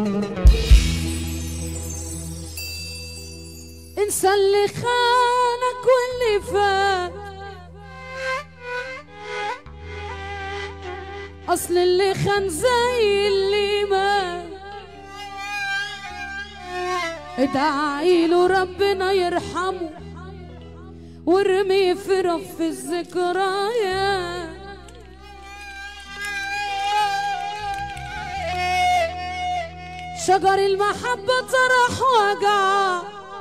انسى اللي خانك واللي فات اصل اللي خان زي اللي مات ادعي له ربنا يرحمه وارمي في رف الذكريات شجر المحبة طرح وجع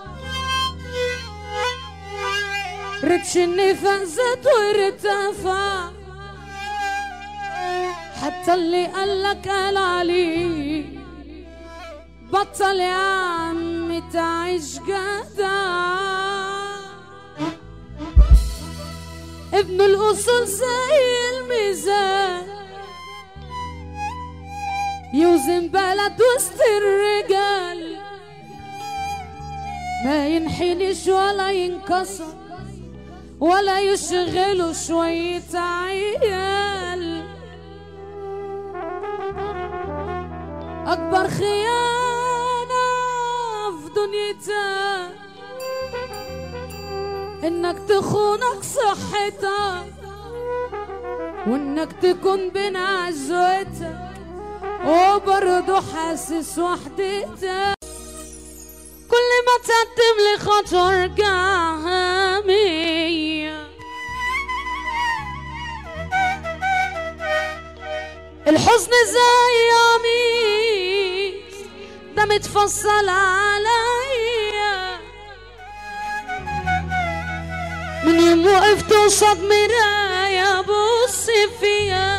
رتش النفاق زاد وارتفع حتى اللي قالك قال عليه بطل يا عم تعيش جدع ابن الأصول زي الميزان يوزن بلد وسط الرجال ما ينحنش ولا ينكسر ولا يشغله شوية عيال أكبر خيانة في دنيتك إنك تخونك صحتك وإنك تكون بين عزوتك وبرضه حاسس وحدتك كل ما تقدم لي خطوة ارجعها مية الحزن زي قميص ده متفصل عليا من يوم وقفت قصاد مراية بص فيها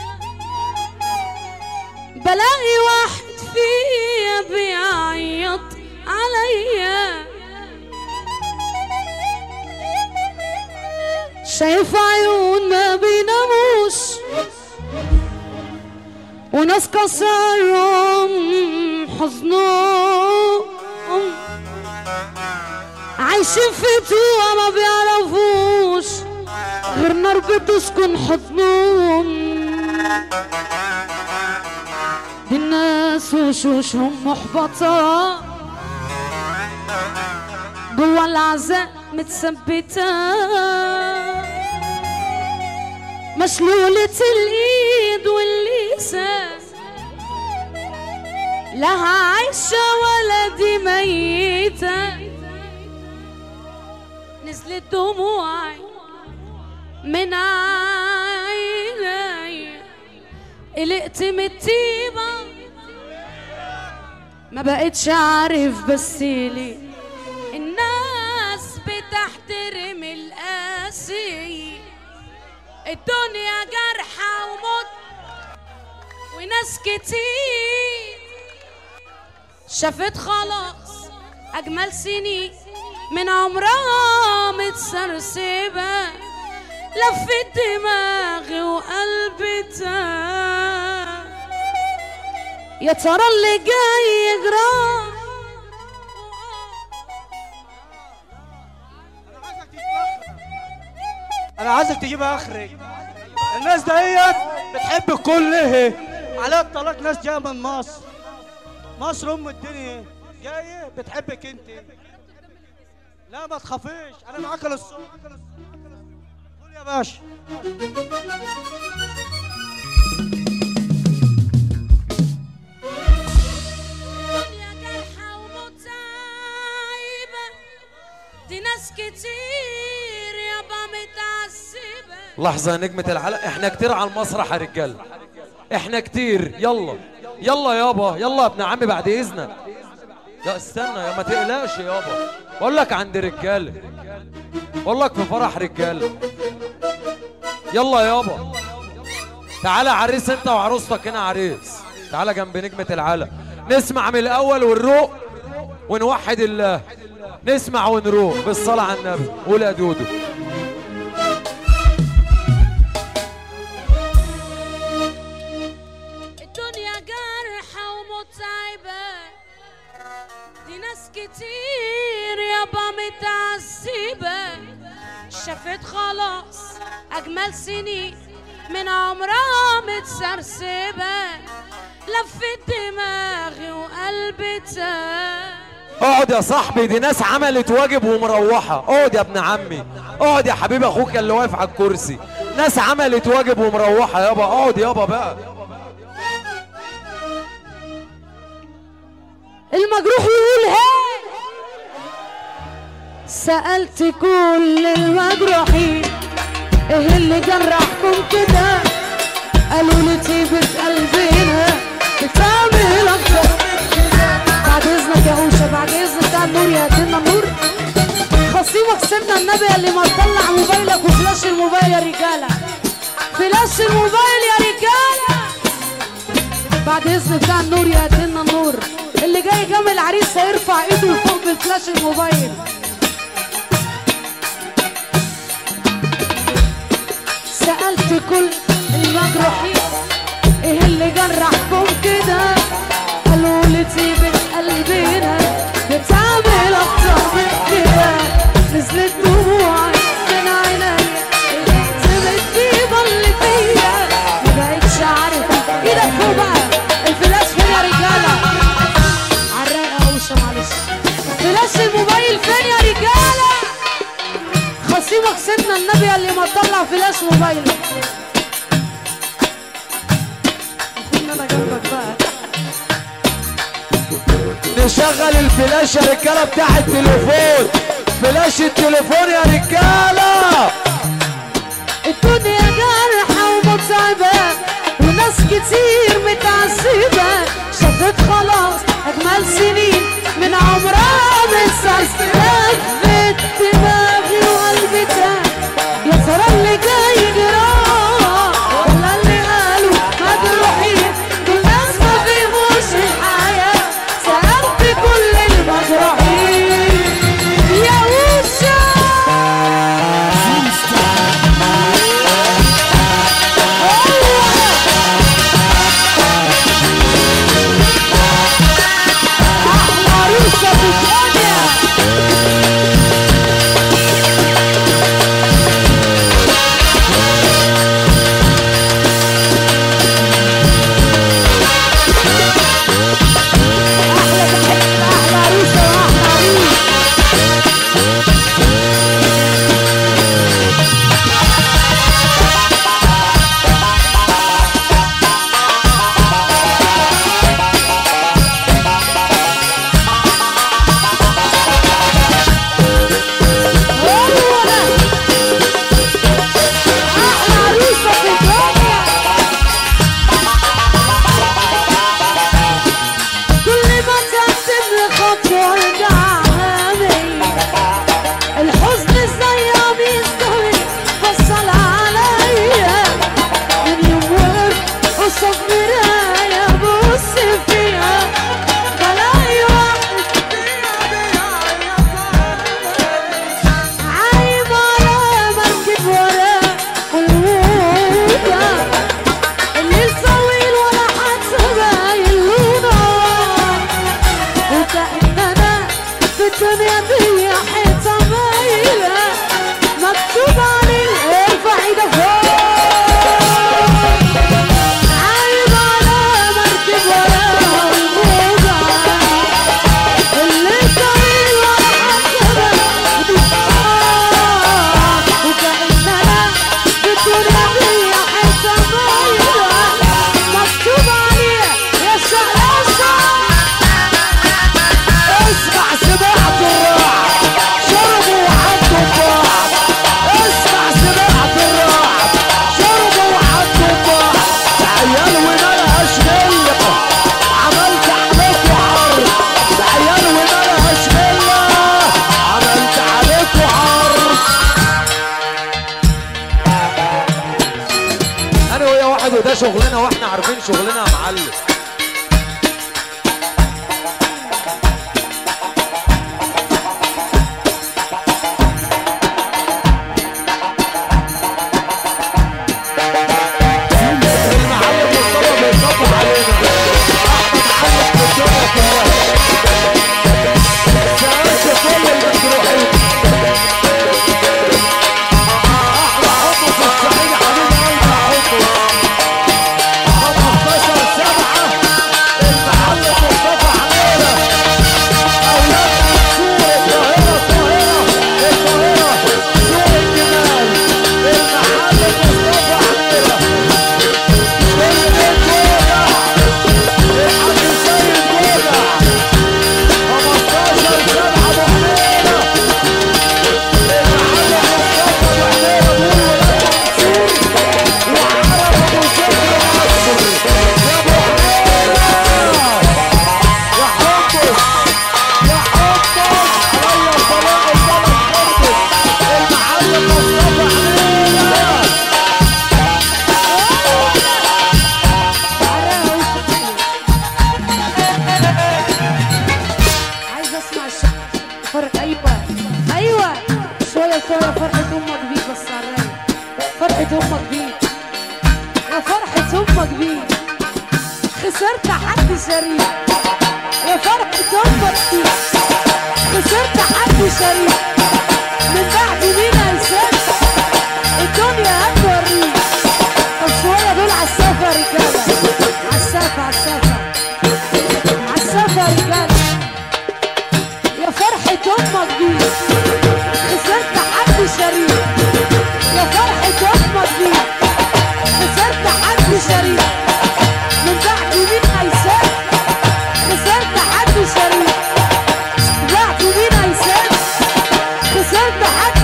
بلاقي واحد فيا بيعيط عليا شايف عيون ما بيناموش وناس كسرهم حزنهم عايشين في طوع ما بيعرفوش غير نار بتسكن حضنهم دي الناس وشوشهم محبطة جوا العزاء متثبتة مشلولة الإيد واللسان لها عايشة ولا دي ميتة نزلت دموعي من عيني قلقت من الطيبة ما بقتش عارف بس ليه الناس بتحترم القاسي الدنيا جرحى وموت وناس كتير شافت خلاص أجمل سنين من عمرها متسرسبة لفت دماغي وقلبي تاه يا ترى اللي جاي يجرى انا عايزك تجيب اخري الناس ديت بتحب الكل ايه على الطلاق ناس جايه من مصر مصر ام الدنيا جايه بتحبك انت لا ما تخافيش انا معاك للصوت قول يا باشا يا جرحى ومتعبة دي ناس كتير يابا متعذبة لحظة يا نجمة العلق احنا كتير على المسرح يا رجال احنا كتير يلا يلا يابا يلا يا ابن عمي بعد اذنك يا استنى يا ما تقلقش يابا بقول لك عند رجاله بقول لك في فرح رجاله يلا يابا تعالى عريس انت وعروستك هنا عريس تعالى جنب نجمة العلق نسمع من الاول ونروق ونوحد الله نسمع ونروق بالصلاة على النبي قول يا دودو الدنيا جرحى ومتعبة دي ناس كتير يابا متعذبة شافت خلاص أجمل سنين من عمرها متسرسبة لفت دماغي وقلبي قلبي تاه اقعد يا صاحبي دي ناس عملت واجب ومروحة اقعد يا ابن عمي اقعد يا حبيب اخوك اللي واقف على الكرسي ناس عملت واجب ومروحة يابا اقعد يابا بقى المجروح يقول هي سألت كل المجروحين ايه اللي جرحكم كده قالوا لي طيبة قلبنا بتعمل اكتر بعد اذنك يا اوشا بعد اذنك يا النور يا هاتلنا النور خصيمك سيدنا النبي اللي ما تطلع موبايلك وفلاش الموبايل يا رجاله فلاش الموبايل يا رجاله بعد اذن بتاع النور يا هاتلنا النور اللي جاي جنب العريس هيرفع ايده لفوق بالفلاش الموبايل سألت كل المجروحين ايه اللي جرحكم كده قالوا لي طيبة قلبنا بتعمل اكتر من كده نزلت دموعي من عينيا سمت طيبة اللي فيا ما بقتش عارفة ايدك فوق بقى الفلاش فين يا رجالة عالرايقة اوشة معلش فلاش الموبايل فين يا رجالة خصيمك سيدنا النبي اللي ما تطلع فلاش موبايلك المفروض ان انا جنبك بقى نشغل الفلاش يا رجالة بتاع التليفون فلاش التليفون يا رجالة الدنيا جارحة ومتعبة وناس كتير متعذبة شافت خلاص أجمل سنين من عمرها بتسعس لفت دماغي وقلبي تاه يا ترى اللي جاي جراح ولا اللي قالوا مجروحين دول ناس ما فيهوش الحياة سألت كل المجروحين يا وشا أحلى عروسة في الدنيا شريك يا فرحة امك دي خسرت حد شريك من بعد مين هيسد الدنيا هتوريك طب شوية دول عالسفة رجالة عالسفة عالسفة عالسفة رجالة يا فرحة امك دي خسرت حد شريك يا فرحة امك دي خسرت حد شريك من بعد مين هيسد خسرت حد شريك بعد مين هيسد خسرت حد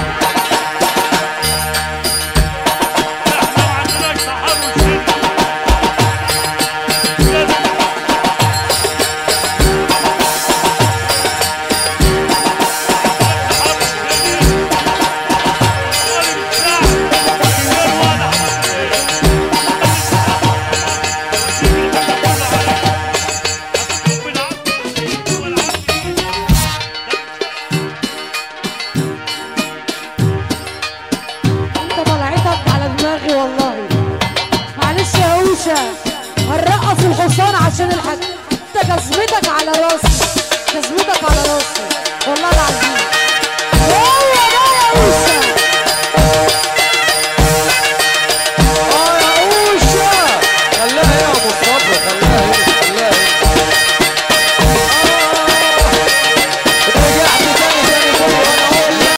احنا ما عندناش تحرش هنا انت طلعتك على دماغي والله معلش يا هوشة هنرقص الحصان عشان الحاج انت جزمتك على راسي